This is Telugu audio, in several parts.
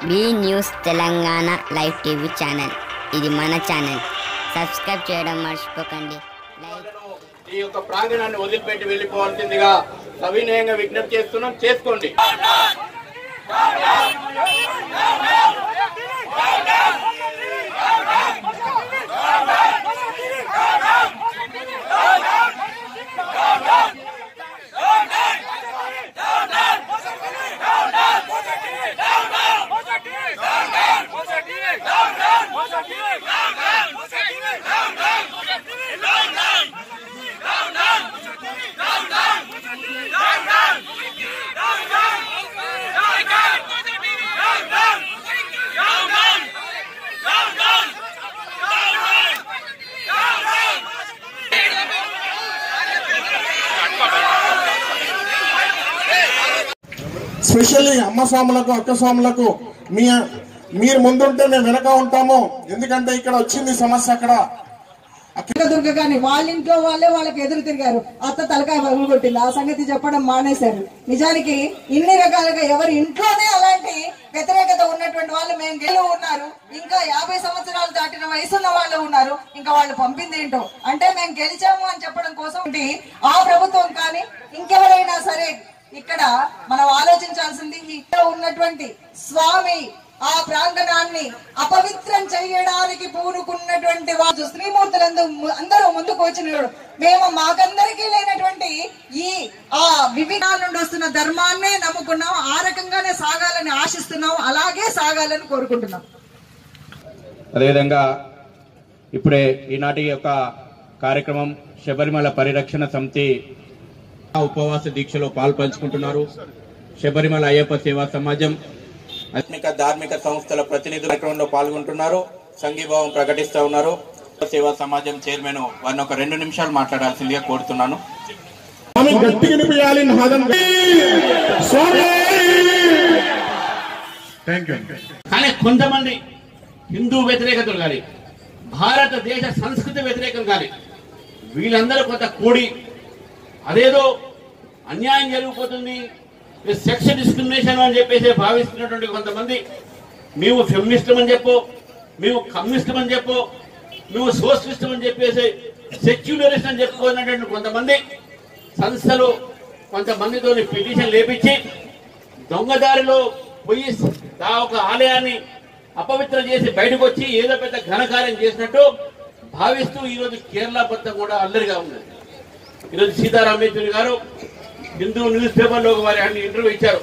be news Telangana live TV channel ఇది మన ఛానల్ సబ్స్క్రైబ్ చేయడం మర్చిపోకండి లైక్ ఈ యొక్క ప్రాంగణాన్ని వదిలిపెట్టి వెళ్ళిపోవాల్సిందిగా సవినయంగా విజ్ఞప్తి చేస్తున్నాం చేసుకోండి స్పెషల్లీ అమ్మ స్వాములకు అక్క స్వాములకు మీ మీరు ముందుంటే మేము వెనక ఉంటాము ఎందుకంటే ఇక్కడ వచ్చింది సమస్య అక్కడ దుర్గ గాని వాళ్ళ ఇంట్లో వాళ్ళే వాళ్ళకి ఎదురు తిరిగారు అత్త తలకాయ పగులుగొట్టింది ఆ సంగతి చెప్పడం మానేశారు నిజానికి ఇన్ని రకాలుగా ఎవరి ఇంట్లోనే అలాంటి వ్యతిరేకత ఉన్నటువంటి వాళ్ళు మేము గెలు ఉన్నారు ఇంకా యాభై సంవత్సరాలు దాటిన వయసున్న వాళ్ళు ఉన్నారు ఇంకా వాళ్ళు పంపింది ఏంటో అంటే మేము గెలిచాము అని చెప్పడం కోసం ఉండి ఆ ప్రభుత్వం కానీ ఇంకెవరైనా సరే ఇక్కడ మనం ఆలోచించాల్సింది ఇక్కడ ఉన్నటువంటి స్వామి ఆ ప్రాంగణాన్ని అపవిత్రం చేయడానికి పూనుకున్నటువంటి వాళ్ళు శ్రీమూర్తులందు అందరూ ముందుకు వచ్చినారు మేము మాకందరికీ లేనటువంటి ఈ ఆ వివిధాల నుండి వస్తున్న ధర్మాన్నే నమ్ముకున్నాం ఆ రకంగానే సాగాలని ఆశిస్తున్నాం అలాగే సాగాలని కోరుకుంటున్నాం అదేవిధంగా ఇప్పుడే ఈనాటి యొక్క కార్యక్రమం శబరిమల పరిరక్షణ సమితి ఉపవాస దీక్షలో పాల్పంచుకుంటున్నారు శబరిమల అయ్యప్ప సేవా సమాజం ఆధ్యాత్మిక ధార్మిక సంస్థల ప్రతినిధులు కార్యక్రమంలో పాల్గొంటున్నారు సంఘీభావం ప్రకటిస్తా ఉన్నారు సేవా సమాజం చైర్మన్ వారిని ఒక రెండు నిమిషాలు మాట్లాడాల్సిందిగా కోరుతున్నాను స్వామి గట్టి వినిపించాలి నాదం స్వామి థ్యాంక్ యూ కానీ కొంతమంది హిందూ వ్యతిరేకతలు కానీ భారతదేశ సంస్కృతి వ్యతిరేకం కానీ వీళ్ళందరూ కొంత కూడి అదేదో అన్యాయం జరిగిపోతుంది సెక్స్ డిస్క్రిమినేషన్ అని చెప్పేసి భావిస్తున్నటువంటి కొంతమంది మేము ఫెమినిస్టం అని చెప్పు మేము కమ్యూనిస్టం అని చెప్పు మేము సోషలిస్టం అని చెప్పేసి సెక్యులరిస్ట్ అని చెప్పుకున్నటువంటి కొంతమంది సంస్థలు కొంతమందితో పిటిషన్ లేపించి దొంగదారిలో పోయి ఆ ఒక ఆలయాన్ని అపవిత్రం చేసి బయటకు వచ్చి ఏదో పెద్ద ఘనకార్యం చేసినట్టు భావిస్తూ ఈరోజు కేరళ మొత్తం కూడా అల్లరిగా ఉన్నది ఈరోజు సీతారాం యేచూరి గారు హిందూ న్యూస్ పేపర్లో వారి ఆయన ఇంటర్వ్యూ ఇచ్చారు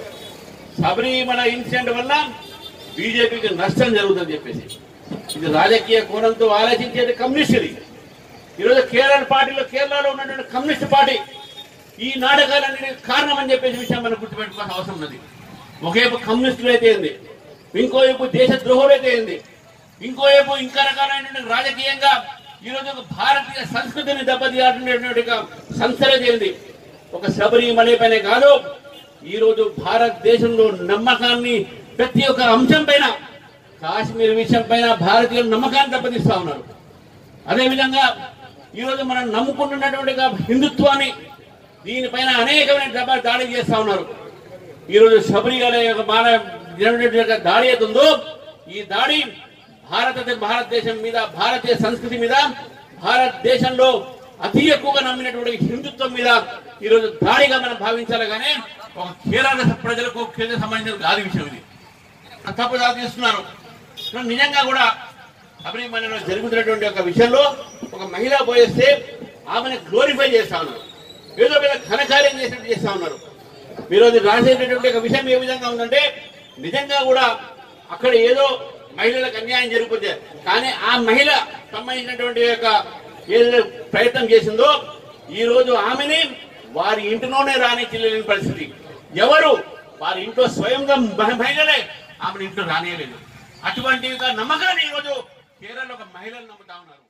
శబరిమల ఇన్సిడెంట్ వల్ల బీజేపీకి నష్టం జరుగుతుందని చెప్పేసి ఇది రాజకీయ కోణంతో ఆలోచించేది కమ్యూనిస్ట్ ఇది ఈరోజు కేరళ పార్టీలో కేరళలో ఉన్నటువంటి కమ్యూనిస్ట్ పార్టీ ఈ నాటకాలన్నీ కారణం అని చెప్పేసి విషయం మనం గుర్తుపెట్టుకోవాల్సిన అవసరం ఉన్నది ఒకవైపు కమ్యూనిస్టులు అయితే ఏంది ఇంకోవైపు దేశ ద్రోహులు అయితే ఏంది ఇంకోవైపు ఇంకా రకాలైన రాజకీయంగా ఈరోజు ఒక భారతీయ సంస్కృతిని దెబ్బతీయాలనేటువంటి ఒక సంస్థలు అయితే ఏంది ఒక శబరిమల పైన కాదు ఈ రోజు భారతదేశంలో నమ్మకాన్ని ప్రతి ఒక్క అంశం పైన కాశ్మీర్ విషయం పైన భారతీయుల నమ్మకాన్ని దెబ్బతీస్తా ఉన్నారు అదేవిధంగా ఈరోజు మనం నమ్ముకుంటున్నటువంటి ఒక హిందుత్వాన్ని దీనిపైన అనేకమైన దెబ్బ దాడి చేస్తా ఉన్నారు ఈరోజు శబరిమల యొక్క మాన యొక్క దాడి అవుతుందో ఈ దాడి భారత భారతదేశం మీద భారతీయ సంస్కృతి మీద భారతదేశంలో అతి ఎక్కువగా నమ్మినటువంటి హిందుత్వం మీద ఈరోజు దాడిగా మనం భావించాలి కానీ ఒక కేరళ ప్రజలకు కేంద్ర సంబంధించిన కాదు విషయం ఇది తప్పుదారి తీస్తున్నారు ఇప్పుడు నిజంగా కూడా శబరిమలలో జరుగుతున్నటువంటి ఒక విషయంలో ఒక మహిళ పోయేస్తే ఆమెను గ్లోరిఫై చేస్తా ఉన్నారు ఏదో మీద ఘనకార్యం చేసినట్టు చేస్తా ఉన్నారు ఈరోజు రాసేటటువంటి ఒక విషయం ఏ విధంగా ఉందంటే నిజంగా కూడా అక్కడ ఏదో మహిళలకు అన్యాయం జరిగిపోతే కానీ ఆ మహిళ సంబంధించినటువంటి యొక్క ఏదైతే ప్రయత్నం చేసిందో ఈ రోజు ఆమెని వారి ఇంటిలోనే రానిచ్చలేని పరిస్థితి ఎవరు వారి ఇంట్లో స్వయంగా మహ- మహిళలే ఆమెను ఇంట్లో రానియలేదు అటువంటి ఒక నమ్మకాన్ని ఈరోజు కేరళలో ఒక మహిళలు నమ్ముతా ఉన్నారు